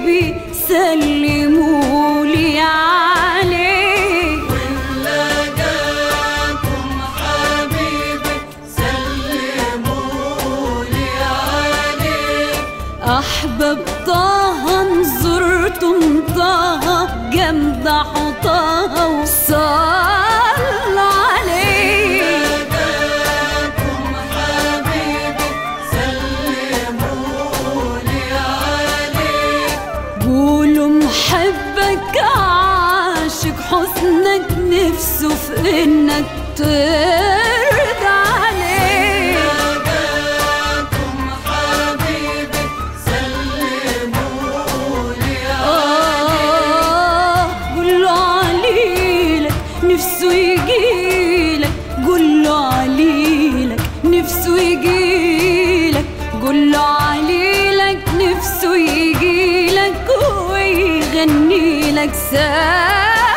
حبيبي سلموا لي عليه لقاكم حبيبي سلموا لي عليه أحباب طه زرتم طه جنب حطاه وصلى عليه لقاكم حبيبي سلموا لي عليه قولوا محبك عاشق حسنك نفسه في انك ترضى عليه لقاكم حبيبي سلموا لي آه قوله عليلك نفسه يجيلك قوله عليلك نفسه يجيلك قوله عليلك نفسه يجيلك ويغني لك سلام